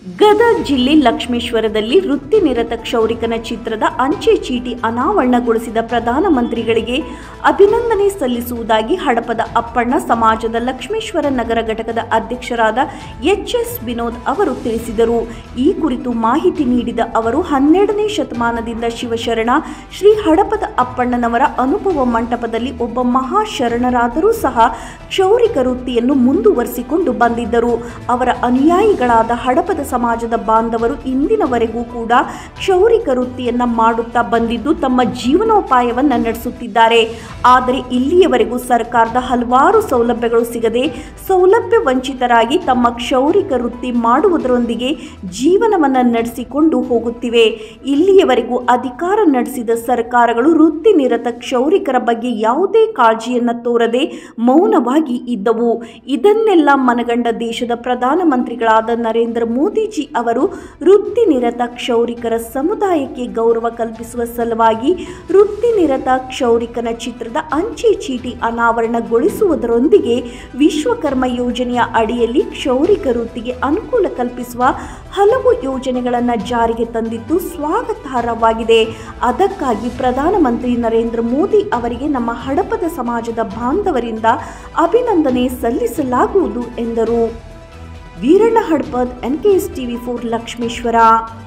ಗದಗ ಜಿಲ್ಲೆ ಲಕ್ಷ್ಮೇಶ್ವರದಲ್ಲಿ ವೃತ್ತಿ ನಿರತ ಕ್ಷೌರಿಕನ ಚಿತ್ರದ ಅಂಚೆ ಚೀಟಿ ಅನಾವರಣಗೊಳಿಸಿದ ಪ್ರಧಾನಮಂತ್ರಿಗಳಿಗೆ ಅಭಿನಂದನೆ ಸಲ್ಲಿಸುವುದಾಗಿ ಹಡಪದ ಅಪ್ಪಣ್ಣ ಸಮಾಜದ ಲಕ್ಷ್ಮೇಶ್ವರ ನಗರ ಘಟಕದ ಅಧ್ಯಕ್ಷರಾದ ಎಚ್ ಎಸ್ ವಿನೋದ್ ಅವರು ತಿಳಿಸಿದರು ಈ ಕುರಿತು ಮಾಹಿತಿ ನೀಡಿದ ಅವರು ಹನ್ನೆರಡನೇ ಶತಮಾನದಿಂದ ಶಿವಶರಣ ಶ್ರೀ ಹಡಪದ ಅಪ್ಪಣ್ಣನವರ ಅನುಭವ ಮಂಟಪದಲ್ಲಿ ಒಬ್ಬ ಮಹಾಶರಣರಾದರೂ ಸಹ ಕ್ಷೌರಿಕ ವೃತ್ತಿಯನ್ನು ಮುಂದುವರಿಸಿಕೊಂಡು ಬಂದಿದ್ದರು ಅವರ ಅನುಯಾಯಿಗಳಾದ ಹಡಪದ ಸಮಾಜದ ಬಾಂಧವರು ಇಂದಿನವರೆಗೂ ಕೂಡ ಕ್ಷೌರಿಕ ವೃತ್ತಿಯನ್ನ ಮಾಡುತ್ತಾ ಬಂದಿದ್ದು ತಮ್ಮ ಜೀವನೋಪಾಯವನ್ನ ನಡೆಸುತ್ತಿದ್ದಾರೆ ಆದರೆ ಇಲ್ಲಿಯವರೆಗೂ ಸರ್ಕಾರದ ಹಲವಾರು ಸೌಲಭ್ಯಗಳು ಸಿಗದೆ ಸೌಲಭ್ಯ ವಂಚಿತರಾಗಿ ತಮ್ಮ ಕ್ಷೌರಿಕ ವೃತ್ತಿ ಮಾಡುವುದರೊಂದಿಗೆ ಜೀವನವನ್ನು ನಡೆಸಿಕೊಂಡು ಹೋಗುತ್ತಿವೆ ಇಲ್ಲಿಯವರೆಗೂ ಅಧಿಕಾರ ನಡೆಸಿದ ಸರ್ಕಾರಗಳು ವೃತ್ತಿ ನಿರತ ಕ್ಷೌರಿಕರ ಬಗ್ಗೆ ಯಾವುದೇ ಕಾಳಜಿಯನ್ನು ತೋರದೆ ಮೌನವಾಗಿ ಇದ್ದವು ಇದನ್ನೆಲ್ಲ ಮನಗಂಡ ದೇಶದ ಪ್ರಧಾನಮಂತ್ರಿಗಳಾದ ನರೇಂದ್ರ ಮೋದಿಜಿ ಅವರು ವೃತ್ತಿ ನಿರತ ಕ್ಷೌರಿಕರ ಸಮುದಾಯಕ್ಕೆ ಗೌರವ ಕಲ್ಪಿಸುವ ಸಲುವಾಗಿ ವೃತ್ತಿ ನಿರತ ಕ್ಷೌರಿಕನ ಚಿತ್ರದ ಅಂಚೆ ಚೀಟಿ ಅನಾವರಣಗೊಳಿಸುವುದರೊಂದಿಗೆ ವಿಶ್ವಕರ್ಮ ಯೋಜನೆಯ ಅಡಿಯಲ್ಲಿ ಕ್ಷೌರಿಕ ವೃತ್ತಿಗೆ ಅನುಕೂಲ ಕಲ್ಪಿಸುವ ಹಲವು ಯೋಜನೆಗಳನ್ನು ಜಾರಿಗೆ ತಂದಿದ್ದು ಸ್ವಾಗತಾರ್ಹವಾಗಿದೆ ಅದಕ್ಕಾಗಿ ಪ್ರಧಾನಮಂತ್ರಿ ನರೇಂದ್ರ ಮೋದಿ ಅವರಿಗೆ ನಮ್ಮ ಹಡಪದ ಸಮಾಜದ ಬಾಂಧವರಿಂದ ಅಭಿನಂದನೆ ಸಲ್ಲಿಸಲಾಗುವುದು ಎಂದರು Veeranna Hadpad N K S TV four Lakshmeshwar